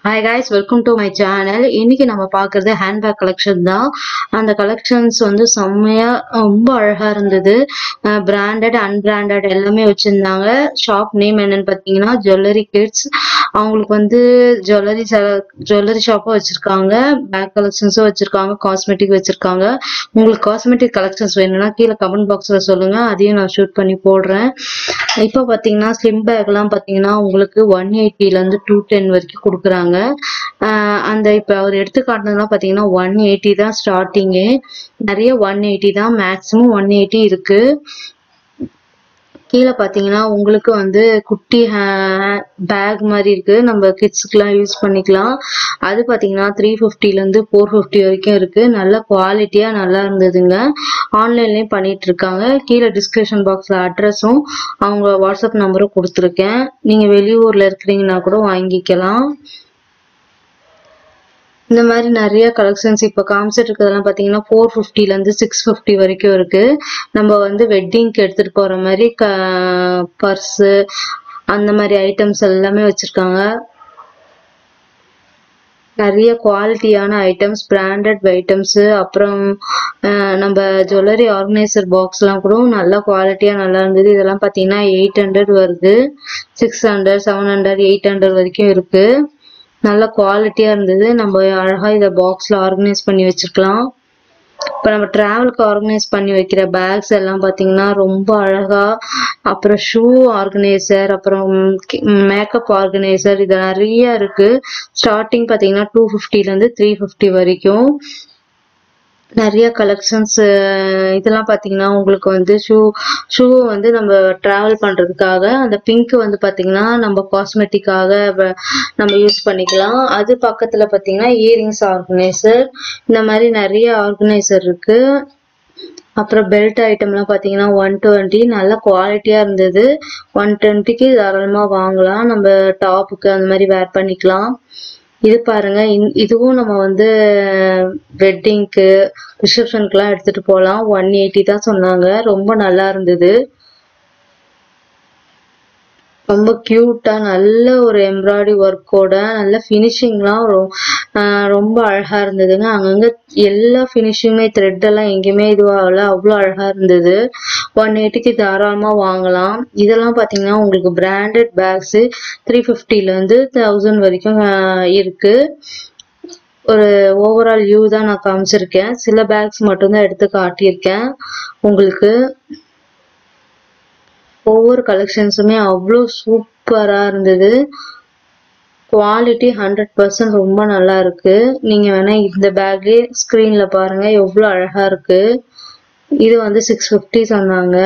hi guys welcome to my channel இன்னைக்கு நம்ம பார்க்கறது ஹேண்ட்பேக் கலெக்ஷன் தான் அந்த கலெக்ஷன்ஸ் வந்து செம்மையா ரொம்ப அழகா இருந்தது பிராண்டட் அன்பிராண்டட் எல்லாமே வச்சிருந்தாங்க ஷாப் நேம் என்னன்னு பார்த்தீங்கன்னா ஜுவல்லரி கிட்ஸ் அவங்களுக்கு வந்து ஜுவல்லரி ஜுவல்லரி ஷாப்பும் வச்சிருக்காங்க பேக் கலெக்ஷன்ஸும் வச்சிருக்காங்க காஸ்மெட்டிக் வச்சிருக்காங்க உங்களுக்கு காஸ்மெட்டிக் கலெக்ஷன்ஸ் வேணும்னா கீழே கமெண்ட் பாக்ஸ்ல சொல்லுங்க அதையும் நான் ஷூட் பண்ணி போடுறேன் இப்போ பார்த்தீங்கன்னா ஸ்லிம் பேக்லாம் பார்த்தீங்கன்னா உங்களுக்கு ஒன் எயிட்டிலேருந்து டூ டென் வரைக்கும் கொடுக்குறாங்க ஆஹ் அந்த இப்போ அவர் எடுத்து காட்டினதுலாம் பார்த்தீங்கன்னா ஒன் எயிட்டி தான் ஸ்டார்டிங்கு நிறைய ஒன் எயிட்டி தான் மேக்ஸிமம் ஒன் எயிட்டி இருக்கு கீழே பார்த்தீங்கன்னா உங்களுக்கு வந்து குட்டி பேக் மாதிரி இருக்கு நம்ம கிட்ஸுக்குலாம் யூஸ் பண்ணிக்கலாம் அது பார்த்தீங்கன்னா த்ரீ ஃபிஃப்டிலேருந்து ஃபோர் ஃபிஃப்டி வரைக்கும் இருக்கு நல்ல குவாலிட்டியாக நல்லா இருந்ததுங்க ஆன்லைன்லேயும் பண்ணிட்டு இருக்காங்க கீழே டிஸ்கிரிப்ஷன் பாக்ஸில் அட்ரஸும் அவங்க வாட்ஸ்அப் நம்பரும் கொடுத்துருக்கேன் நீங்கள் வெளியூரில் இருக்கிறீங்கன்னா கூட வாங்கிக்கலாம் இந்த மாதிரி நிறைய கலெக்ஷன்ஸ் இப்போ காமிச்சிட்டு இருக்கிறதெல்லாம் பார்த்தீங்கன்னா ஃபோர் ஃபிஃப்டிலேருந்து சிக்ஸ் ஃபிஃப்டி வரைக்கும் இருக்கு நம்ம வந்து வெட்டிங்க்கு எடுத்துட்டு போற மாதிரி க பர்ஸு அந்த மாதிரி ஐட்டம்ஸ் எல்லாமே வச்சிருக்காங்க நிறைய குவாலிட்டியான ஐட்டம்ஸ் பிராண்டட் ஐட்டம்ஸ் அப்புறம் அஹ், நம்ம ஜுவல்லரி ஆர்கனைசர் பாக்ஸ்லாம் கூட நல்ல குவாலிட்டியா நல்லா இருந்தது இதெல்லாம் பார்த்தீங்கன்னா எயிட் ஹண்ட்ரட் வருது six hundred seven hundred eight hundred வரைக்கும் இருக்கு நல்ல குவாலிட்டியா இருந்தது நம்ம அழகா இதை பாக்ஸ்ல ஆர்கனைஸ் பண்ணி வச்சிருக்கலாம் இப்போ நம்ம டிராவலுக்கு ஆர்கனைஸ் பண்ணி வைக்கிற பேக்ஸ் எல்லாம் பார்த்தீங்கன்னா ரொம்ப அழகா அப்புறம் ஷூ ஆர்கனைசர் அப்புறம் மேக்கப் ஆர்கனைசர் இது நிறைய இருக்கு ஸ்டார்டிங் பார்த்தீங்கன்னா டூ ஃபிஃப்டிலேருந்து த்ரீ ஃபிஃப்டி வரைக்கும் நிறைய கலெக்ஷன்ஸ் இதெல்லாம் பார்த்தீங்கன்னா உங்களுக்கு வந்து ஷூ ஷூ வந்து நம்ம டிராவல் பண்ணுறதுக்காக அந்த பிங்க் வந்து பார்த்தீங்கன்னா நம்ம காஸ்மெட்டிக்காக நம்ம யூஸ் பண்ணிக்கலாம் அது பக்கத்தில் பார்த்தீங்கன்னா இயரிங்ஸ் ஆர்கனைசர் இந்த மாதிரி நிறைய ஆர்கனைசர் இருக்கு அப்புறம் பெல்ட் ஐட்டம்லாம் பார்த்தீங்கன்னா ஒன் டுவெண்ட்டி நல்ல குவாலிட்டியாக இருந்தது ஒன் டுவெண்ட்டிக்கு தாராளமாக வாங்கலாம் நம்ம டாப்புக்கு அந்த மாதிரி வேர் பண்ணிக்கலாம் இது பாருங்க இந்- இதுவும் நம்ம வந்து வெட்டிங்க்கு ரிசப்ஷனுக்குலாம் எடுத்துட்டு போகலாம் ஒன் எயிட்டி தான் சொன்னாங்க ரொம்ப நல்லா இருந்தது ரொம்ப கியூட்டா நல்ல ஒரு எம்ப்ராய்டரி ஒர்க்கோட நல்ல ஃபினிஷிங்லாம் ரொம்ப அழகா இருந்ததுங்க அங்கங்க எல்லா ஃபினிஷிங்குமே த்ரெட் எல்லாம் எங்கேயுமே இதுவாகல அவ்வளோ அழகா இருந்தது ஒன் எயிட்டிக்கு தாராளமா வாங்கலாம் இதெல்லாம் பாத்தீங்கன்னா உங்களுக்கு பிராண்டட் பேக்ஸ் த்ரீ இருந்து தௌசண்ட் வரைக்கும் ஆஹ் இருக்கு ஒரு ஓவரால் வியூ தான் நான் காமிச்சிருக்கேன் சில பேக்ஸ் மட்டும்தான் எடுத்து காட்டியிருக்கேன் உங்களுக்கு ஒவ்வொரு கலெக்ஷன்ஸுமே அவ்வளோ சூப்பரா இருந்தது குவாலிட்டி ஹண்ட்ரட் பர்சன்ட் ரொம்ப நல்லா இருக்கு நீங்க வேணா இந்த பேக்கே ஸ்க்ரீன்ல பாருங்க எவ்வளோ அழகா இருக்கு இது வந்து சிக்ஸ் ஃபிஃப்டி சொன்னாங்க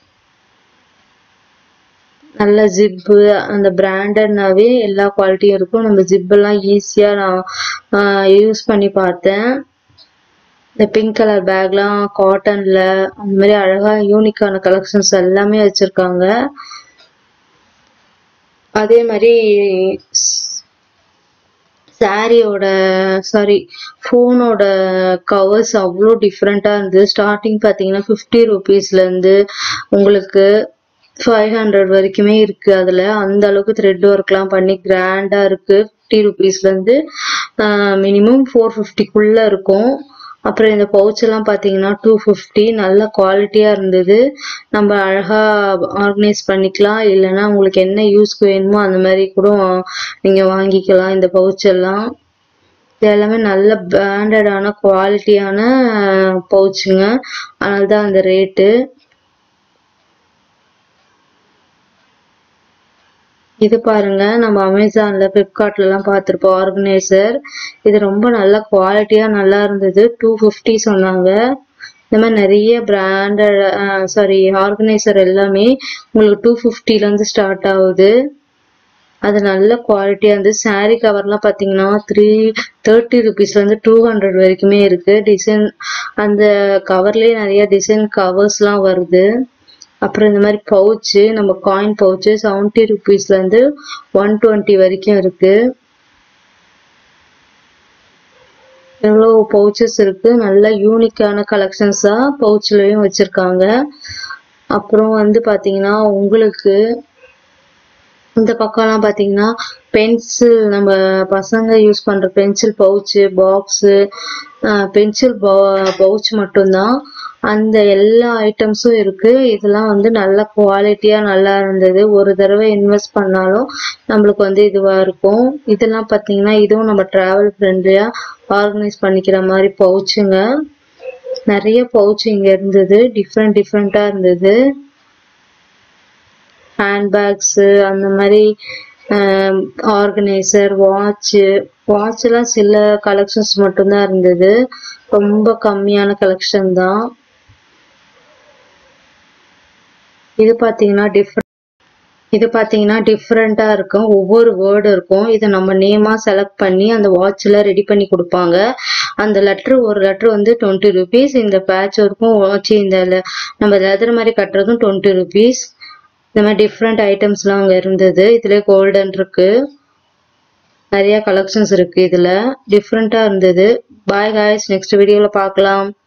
நல்ல ஜிப்பு அந்த பிராண்டட்னாவே எல்லா குவாலிட்டியும் இருக்கும் நம்ம ஜிப் எல்லாம் ஈஸியா நான் யூஸ் பண்ணி பார்த்தேன் இந்த பிங்க் கலர் பேக்லாம் காட்டன்ல அந்த மாதிரி அழகா யூனிக்கான கலெக்ஷன்ஸ் எல்லாமே வச்சிருக்காங்க அதே மாதிரி சாரியோட சாரி ஃபோனோட கவர்ஸ் அவ்வளோ டிஃப்ரெண்ட்டாக இருந்தது ஸ்டார்டிங் பார்த்தீங்கன்னா ஃபிஃப்டி ருபீஸ்லேருந்து உங்களுக்கு ஃபைவ் ஹண்ட்ரட் வரைக்குமே இருக்கு அதில் அந்த அளவுக்கு த்ரெட் ஒர்க்லாம் பண்ணி கிராண்டாக இருக்கு ஃபிஃப்டி ருபீஸ்லேருந்து மினிமம் ஃபோர் ஃபிஃப்டிக்குள்ளே இருக்கும் அப்புறம் இந்த பவுச் எல்லாம் பார்த்தீங்கன்னா டூ ஃபிஃப்டி நல்ல குவாலிட்டியாக இருந்தது நம்ம அழகாக ஆர்கனைஸ் பண்ணிக்கலாம் இல்லைன்னா உங்களுக்கு என்ன யூஸ்க்கு வேணுமோ அந்த மாதிரி கூட நீங்கள் வாங்கிக்கலாம் இந்த பவுச் எல்லாம் இது எல்லாமே நல்ல பிராண்டடான குவாலிட்டியான பவுச்சுங்க அதனால தான் அந்த ரேட்டு இது பாருங்க நம்ம அமேசான்ல பிளிப்கார்ட்ல எல்லாம் பார்த்திருப்போம் ஆர்கனைசர் இது ரொம்ப நல்ல குவாலிட்டியா நல்லா இருந்தது டூ ஃபிஃப்டி சொன்னாங்க இந்த மாதிரி நிறைய பிராண்டட் சாரி ஆர்கனைசர் எல்லாமே உங்களுக்கு டூ ஃபிஃப்டில இருந்து ஸ்டார்ட் ஆகுது அது நல்ல குவாலிட்டியா இருந்து saree கவர்லாம் பாத்தீங்கன்னா த்ரீ தேர்ட்டி ருபீஸ்ல இருந்து டூ ஹண்ட்ரட் வரைக்குமே இருக்கு டிசைன் அந்த கவர்லயே நிறைய டிசைன் கவர்ஸ்லாம் வருது அப்புறம் இந்த மாதிரி பவுச்சு நம்ம காயின் பவுச்சு செவன்ட்டி ருபீஸ்ல இருந்து ஒன் டுவெண்ட்டி வரைக்கும் இருக்கு எவ்வளோ பவுச்சஸ் இருக்கு நல்ல யூனிக்கான கலெக்ஷன்ஸா பவுச்லயும் வச்சிருக்காங்க அப்புறம் வந்து பாத்தீங்கன்னா உங்களுக்கு இந்த பக்கம்லாம் பார்த்தீங்கன்னா பென்சில் நம்ம பசங்க யூஸ் பண்ணுற pencil pouch box pencil pouch மட்டும்தான் அந்த எல்லா ஐட்டம்ஸும் இருக்கு இதெல்லாம் வந்து நல்ல குவாலிட்டியா நல்லா இருந்தது ஒரு தடவை இன்வெஸ்ட் பண்ணாலும் நம்மளுக்கு வந்து இதுவா இருக்கும் இதெல்லாம் பார்த்தீங்கன்னா இதுவும் நம்ம டிராவல் ஃப்ரெண்ட்லியா ஆர்கனைஸ் பண்ணிக்கிற மாதிரி பவுச்சுங்க நிறைய பவுச் இங்க இருந்தது டிஃப்ரெண்ட் டிஃப்ரெண்டா இருந்தது ஹேண்ட்பேக்ஸு அந்த மாதிரி ஆர்கனைசர் வாட்ச்சு வாட்ச்லாம் சில கலெக்ஷன்ஸ் மட்டும்தான் இருந்தது ரொம்ப கம்மியான கலெக்ஷன் தான் இது பார்த்தீங்கன்னா டிஃப்ரெண்ட் இது பார்த்தீங்கன்னா டிஃப்ரெண்ட்டாக இருக்கும் ஒவ்வொரு வேர்டு இருக்கும் இதை நம்ம நேமாக செலக்ட் பண்ணி அந்த வாட்சில் ரெடி பண்ணி கொடுப்பாங்க அந்த லெட்ரு ஒரு லெட்ரு வந்து டுவெண்ட்டி ருபீஸ் இந்த பேட்ச் ஒர்க்கும் வாட்ச் இந்த le- நம்ம லெதர் மாதிரி கட்டுறதும் டுவெண்ட்டி ருபீஸ் இந்த மாதிரி டிஃப்ரெண்ட் ஐட்டம்ஸ்லாம் அங்கே இருந்தது இதுல கோல்டன் இருக்கு நிறைய கலெக்ஷன்ஸ் இருக்கு இதுல டிஃப்ரெண்ட்டாக இருந்தது பாய் காய்ஸ் நெக்ஸ்ட் வீடியோவில் பார்க்கலாம்